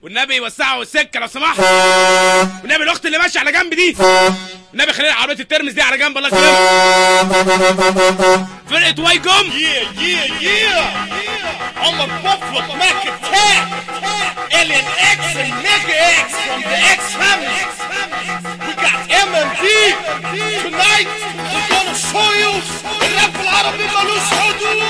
والنبي وسعوا السكه لو سمحت والنبي الاخت اللي ماشيه على جنب دي النبي خلينا عربيه الترمس دي على جنب الله يكرمك فرقه واي جم Yeah, yeah, yeah. Omar Buffalo, Mac Attack. Alien X and Mega X from the X family. We got MMD. Tonight, we're gonna show you الراب العربي ملوش حدود.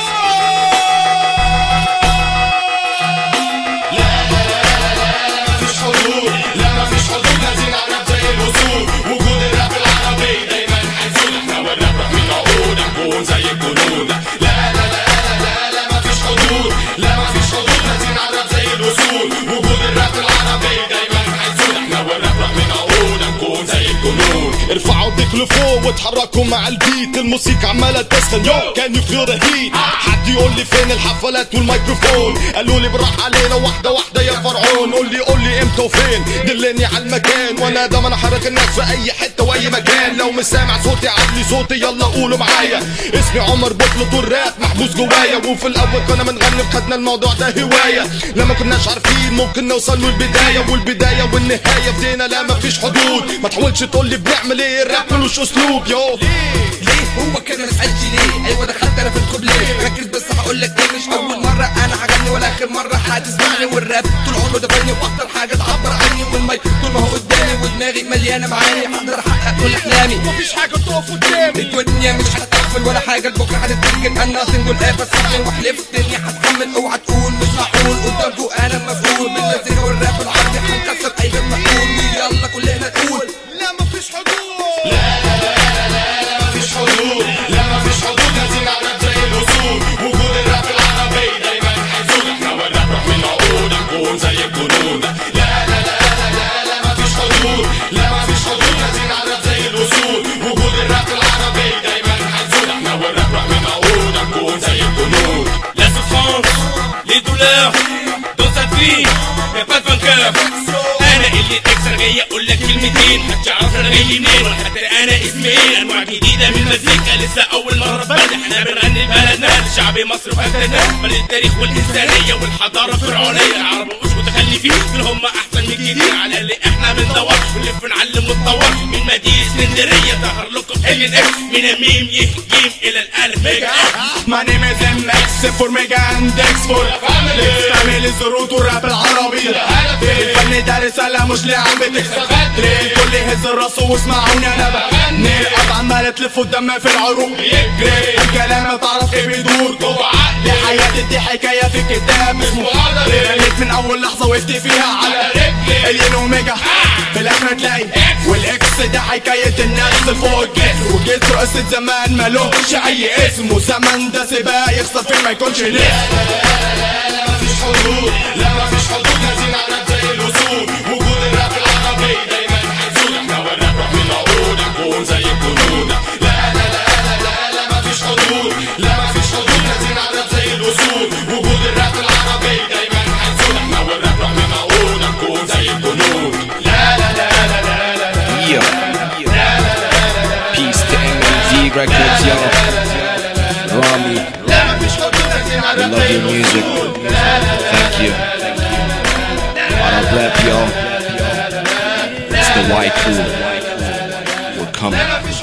مفيش حدود لا مفيش حدود لازم الراب زي الاسود وجود الراب العربي دايما هيزول احنا والراب راح من عقود نكون زي الجنود لا لا لا لا لا لا مفيش حدود لا مفيش حدود لازم الراب زي الاسود وجود الراب العربي دايما هيزول احنا والراب راح من عقود نكون زي الجنود ارفعوا ايديك لفوق واتحركوا مع البيت الموسيقى عماله تسخن يو كان يفير هيت حد يقول لي فين الحفلات والميكروفون قالوا لي بالراحه علينا واحده واحده يا فرعون قول لي قول لي امتى وفين دلني على المكان وانا ده انا حرك الناس في اي حته واي مكان لو مش سامع صوتي عدلي صوتي يلا قولوا معايا اسمي عمر بطلط الراب محبوس جوايا وفي الاول كنا بنغني خدنا الموضوع ده هوايه لما كناش عارفين ممكن نوصل له البدايه والبدايه والنهايه بدينا لا مفيش حدود ما تحاولش تقول لي بنعمل ايه الراب ملوش اسلوب يو ليه هو كده مسألتي ليه ايوه دخلت انا في الكوب ليه ركز بس هقول لك ايه مش اول مره انا هغني ولا اخر مره هتسمعني والراب طول عمره ده فني واكتر حاجه تعبر عني والمايك طول ما هو قدامي ودماغي مليانه معاني هقدر احقق كل احلامي مفيش حاجه تقف قدامي الدنيا مش هتقفل ولا حاجه لبكره هتتركن انا سنجل ايه بس هحمل وحلفت اني هتحمل اوعى تقول مش معقول قدامكوا انا المسؤول بالمزيكا والراب العربي هنكسر اي غير مقبول ويلا كلنا نقول لا مفيش حدود مفيش حدود لا مفيش حدود لازم الراب زي الاسود وجود الراب العربي دايما هيزول احنا والراب راح من عقود نكون زي الجنود لا لا لا لا لا لا مفيش حدود لا مفيش حدود لازم الراب زي الاسود وجود الراب العربي دايما هيزول احنا والراب راح من عقود نكون زي الجنود La souffrance, les douleurs, dans sa vie, y'a pas de vainqueur. انا اللي اكسر جاي اقول لك كلمتين هتعرف انا جاي منين ولا حتى انا اسمي ايه انواع جديده من المزيكا لسه اول مره في بلد احنا بنغني بلدنا لشعب مصر وبلدنا بلد التاريخ والانسانيه والحضاره الفرعونيه العرب مش متخلفين دول هم احسن من كتير على اللي احنا بندور ونلف نعلم ونطور من مدينه اسكندريه ظهر لكم الين اكس من الميم يه جيم الى الالف ميجا My name is MX for Mega and X for family family الزروط والراب العربي الفن ده رسالة مش لعم بتكسب الكل يهز راسه واسمعوني انا بغني الارض عمالة تلف والدم في العروق يجري الكلام تعرف ايه بيدور جوه عقلي حياتي دي حكاية في كتاب مش محاضرة غنيت من اول لحظة وقفت فيها على رجلي الين اوميجا في الاخر تلاقي والاكس ده حكاية الناس فوق الجسر وجسر قصة زمان ملوش اي اسم وزمن ده سباق يخسر فين ما يكونش ليه مفيش حدود لا مفيش حدود لازم الراب زي الاسود وجود الراب العربي دايما هيزول احنا والراب راح من عقود نكون زي الجنود لا لا لا لا لا لا مفيش حدود لا مفيش حدود لازم الراب زي الاسود وجود الراب العربي دايما هيزول احنا والراب راح من عقود نكون زي الجنود لا لا لا لا لا لا Yeah. Peace to MMG Records, y'all. Rami, لا مفيش حدود لازم we الراب love زي your music. الاسود Thank you. Out of rap, y'all. It's the white crew. We're coming.